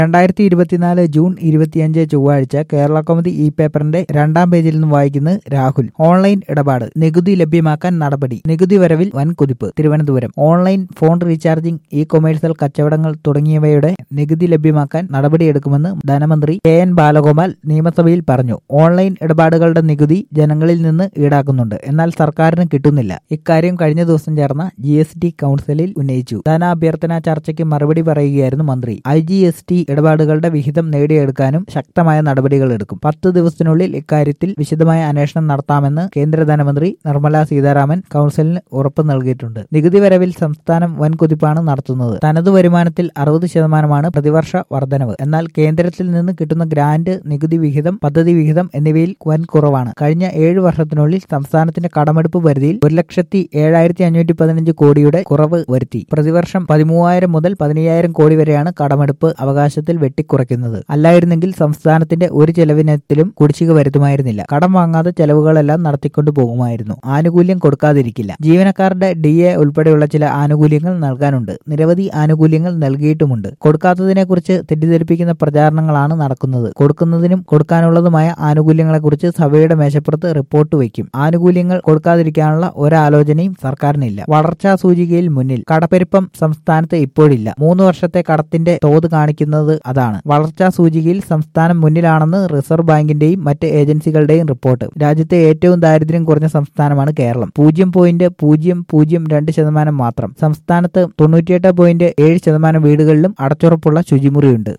രണ്ടായിരത്തി ഇരുപത്തിനാല് ജൂൺ ഇരുപത്തിയഞ്ച് ചൊവ്വാഴ്ച കേരള കൗമുദി ഇ പേപ്പറിന്റെ രണ്ടാം പേജിൽ നിന്ന് വായിക്കുന്നത് രാഹുൽ ഓൺലൈൻ ഇടപാട് നികുതി ലഭ്യമാക്കാൻ നടപടി നികുതി വരവിൽ വൻ കുതിപ്പ് Thiruvananthapuram online phone recharging e commercial കച്ചവടങ്ങൾ തുടങ്ങിയവയുടെ നികുതി ലഭ്യമാക്കാൻ നടപടിയെടുക്കുമെന്ന് ധനമന്ത്രി കെ എൻ ബാലഗോപാൽ നിയമസഭയിൽ പറഞ്ഞു ഓൺലൈൻ ഇടപാടുകളുടെ നികുതി ജനങ്ങളിൽ നിന്ന് ഈടാക്കുന്നുണ്ട് എന്നാൽ സർക്കാരിന് കിട്ടുന്നില്ല ഇക്കാര്യം കഴിഞ്ഞ ദിവസം ചേർന്ന ജി എസ് ടി കൌൺസിലിൽ ഉന്നയിച്ചു ധനാഭ്യർത്ഥന ചർച്ചയ്ക്ക് മറുപടി പറയുകയായിരുന്നു മന്ത്രി ഐ ജി എസ് ടി ഇടപാടുകളുടെ വിഹിതം നേടിയെടുക്കാനും ശക്തമായ നടപടികൾ എടുക്കും പത്ത് ദിവസത്തിനുള്ളിൽ ഇക്കാര്യത്തിൽ വിശദമായ അന്വേഷണം നടത്താമെന്ന് കേന്ദ്ര ധനമന്ത്രി നിർമ്മല സീതാരാമൻ കൌൺസിലിന് ഉറപ്പ് നൽകിയിട്ടുണ്ട് നികുതി വരവിൽ സംസ്ഥാനം വൻ കുതിപ്പാണ് നടത്തുന്നത് തനത് വരുമാനത്തിൽ അറുപത് ശതമാനമാണ് പ്രതിവർഷ വർധനവ് എന്നാൽ കേന്ദ്രത്തിൽ നിന്ന് കിട്ടുന്ന ഗ്രാന്റ് നികുതി വിഹിതം പദ്ധതി വിഹിതം എന്നിവയിൽ വൻ കുറവാണ് കഴിഞ്ഞ ഏഴ് വർഷത്തിനുള്ളിൽ സംസ്ഥാനത്തിന്റെ കടമെടുപ്പ് പരിധിയിൽ ഒരു ലക്ഷത്തി ഏഴായിരത്തി അഞ്ഞൂറ്റി പതിനഞ്ച് കോടിയുടെ കുറവ് വരുത്തി പ്രതിവർഷം പതിമൂവായിരം മുതൽ പതിനയ്യായിരം കോടി വരെയാണ് കടമെടുപ്പ് അവകാശത്തിൽ വെട്ടിക്കുറയ്ക്കുന്നത് അല്ലായിരുന്നെങ്കിൽ സംസ്ഥാനത്തിന്റെ ഒരു ചെലവിനത്തിലും കുടിശ്ശിക വരുത്തുമായിരുന്നില്ല കടം വാങ്ങാതെ ചെലവുകളെല്ലാം നടത്തിക്കൊണ്ടു പോകുമായിരുന്നു ആനുകൂല്യം കൊടുക്കാതിരിക്കില്ല ജീവനക്കാരുടെ ഡി എ ഉൾപ്പെടെയുള്ള ചില ആനുകൂല്യങ്ങൾ നൽകാനുണ്ട് നിരവധി ആനുകൂല്യങ്ങൾ നൽകിയിട്ടുമുണ്ട് കൊടുക്കാത്തതിനെക്കുറിച്ച് തെറ്റിദ്ധരിപ്പിക്കുന്ന പ്രചാരണങ്ങളാണ് നടക്കുന്നത് കൊടുക്കുന്നതിനും കൊടുക്കാനുള്ളതുമായ ആനുകൂല്യങ്ങളെക്കുറിച്ച് സഭയുടെ മേശപ്പുറത്ത് റിപ്പോർട്ട് വയ്ക്കും ആനുകൂല്യങ്ങൾ കൊടുക്കാതിരിക്കാനുള്ള ഒരാലോചനയും സർക്കാരിനില്ല വളർച്ചാ സൂചികയിൽ മുന്നിൽ കടപ്പെരുപ്പം സംസ്ഥാനത്ത് ഇപ്പോഴില്ല മൂന്ന് വർഷത്തെ കടത്തിന്റെ തോത് കാണിക്കുന്നത് അതാണ് വളർച്ചാ സൂചികയിൽ സംസ്ഥാനം മുന്നിലാണെന്ന് റിസർവ് ബാങ്കിന്റെയും മറ്റ് ഏജൻസികളുടെയും റിപ്പോർട്ട് രാജ്യത്തെ ഏറ്റവും ദാരിദ്ര്യം കുറഞ്ഞ സംസ്ഥാനമാണ് കേരളം പൂജ്യം പോയിന്റ് പൂജ്യം പൂജ്യം രണ്ട് ശതമാനം മാത്രം സംസ്ഥാനത്ത് തൊണ്ണൂറ്റിയെട്ട് പോയിന്റ് ഏഴ് ശതമാനം വീടുകളിലും അടച്ചുറപ്പുള്ള ശുചിമുറിയുണ്ട്